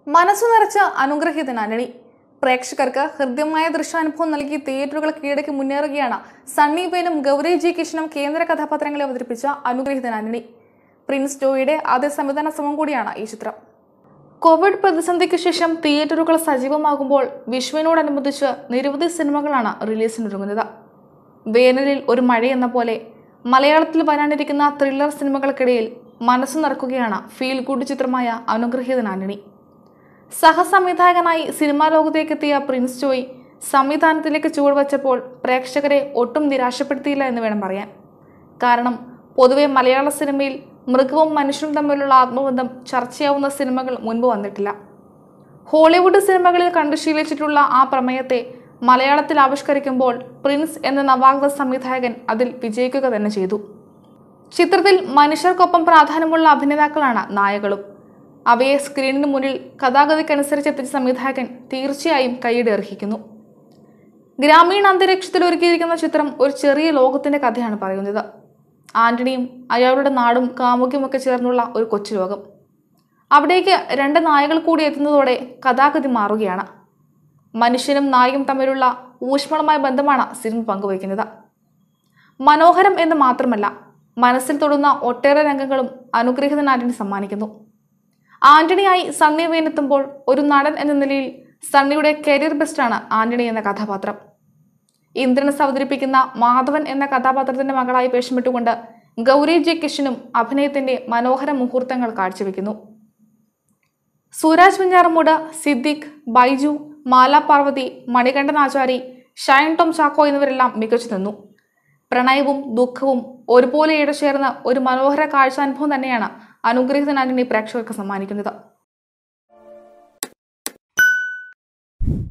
മനസ്സു നിറച്ച അനുഗ്രഹീതൻ ആന്റണി പ്രേക്ഷകർക്ക് ഹൃദ്യമായ ദൃശ്യാനുഭവം നൽകി തിയേറ്ററുകൾ കീഴടക്കി മുന്നേറുകയാണ് സണ്ണി ബെയിനും ഗൗരി ജി കിഷനും കേന്ദ്ര കഥാപാത്രങ്ങളെ അവതരിപ്പിച്ച അനുഗ്രഹീതൻ ആന്റണി പ്രിൻസ് ജോയിയുടെ ആദ്യ സംവിധാന ശ്രമം കൂടിയാണ് ഈ ചിത്രം കോവിഡ് പ്രതിസന്ധിക്ക് ശേഷം തിയേറ്ററുകൾ സജീവമാകുമ്പോൾ വിഷുവിനോടനുബന്ധിച്ച് നിരവധി സിനിമകളാണ് റിലീസിനൊരുങ്ങുന്നത് വേനലിൽ ഒരു മഴയെന്ന പോലെ മലയാളത്തിൽ വരാനിരിക്കുന്ന ത്രില്ലർ സിനിമകൾക്കിടയിൽ മനസ്സു നിറക്കുകയാണ് ഫീൽ ഗുഡ് ചിത്രമായ അനുഗ്രഹീതൻ ആന്റണി സഹസംവിധായകനായി സിനിമാ ലോകത്തേക്കെത്തിയ പ്രിൻസ് ജോയ് സംവിധാനത്തിലേക്ക് ചുവടുവച്ചപ്പോൾ പ്രേക്ഷകരെ ഒട്ടും നിരാശപ്പെടുത്തിയില്ല എന്ന് വേണം പറയാൻ കാരണം പൊതുവെ മലയാള സിനിമയിൽ മൃഗവും മനുഷ്യനും തമ്മിലുള്ള ആത്മബന്ധം ചർച്ചയാവുന്ന സിനിമകൾ മുൻപ് വന്നിട്ടില്ല ഹോളിവുഡ് സിനിമകളിൽ കണ്ടു ശീലിച്ചിട്ടുള്ള ആ പ്രമേയത്തെ മലയാളത്തിൽ ആവിഷ്കരിക്കുമ്പോൾ പ്രിൻസ് എന്ന നവാഗത സംവിധായകൻ അതിൽ വിജയിക്കുക തന്നെ ചെയ്തു ചിത്രത്തിൽ മനുഷ്യർക്കൊപ്പം പ്രാധാന്യമുള്ള അഭിനേതാക്കളാണ് നായകളും അവയെ സ്ക്രീനിന് മുന്നിൽ കഥാഗതിക്കനുസരിച്ച് എത്തിച്ച സംവിധായകൻ തീർച്ചയായും കൈയ്യടി അർഹിക്കുന്നു ഗ്രാമീണ അന്തരീക്ഷത്തിൽ ഒരുക്കിയിരിക്കുന്ന ചിത്രം ഒരു ചെറിയ ലോകത്തിന്റെ കഥയാണ് പറയുന്നത് ആന്റണിയും അയാളുടെ നാടും കാമുകിയുമൊക്കെ ചേർന്നുള്ള ഒരു കൊച്ചു ലോകം അവിടേക്ക് രണ്ട് നായകൾ കൂടി എത്തുന്നതോടെ കഥാഗതി മാറുകയാണ് മനുഷ്യനും നായയും തമ്മിലുള്ള ഊഷ്മളമായ ബന്ധമാണ് സിനിമ പങ്കുവയ്ക്കുന്നത് മനോഹരം എന്ന് മാത്രമല്ല മനസ്സിൽ തൊടുന്ന ഒട്ടേറെ രംഗങ്ങളും അനുഗ്രഹീതൻ ആന്റണി സമ്മാനിക്കുന്നു ആന്റണിയായി സണ്ണി വെയിനെത്തുമ്പോൾ ഒരു നടൻ എന്ന നിലയിൽ സണ്ണിയുടെ കരിയർ ബെസ്റ്റാണ് ആന്റണി എന്ന കഥാപാത്രം ഇന്ദ്രൻസ് അവതരിപ്പിക്കുന്ന മാധവൻ എന്ന കഥാപാത്രത്തിന്റെ മകളായി വേഷമിട്ടുകൊണ്ട് ഗൗരി ജെ കിഷനും അഭിനയത്തിന്റെ മനോഹര മുഹൂർത്തങ്ങൾ കാഴ്ചവെക്കുന്നു സൂരാജ് വെഞ്ഞാറമൂട് സിദ്ദിഖ് ബൈജു മാല പാർവതി മണികണ്ഠൻ ആചാരി ഷൈൻ ടോം ചാക്കോ എന്നിവരെല്ലാം മികച്ചു നിന്നു പ്രണയവും ദുഃഖവും ഒരുപോലെ ഇടചേർന്ന ഒരു മനോഹര കാഴ്ചാനുഭവം തന്നെയാണ് അനുഗ്രഹീതൻ ആന്റണി പ്രേക്ഷകർക്ക് സമ്മാനിക്കുന്നത്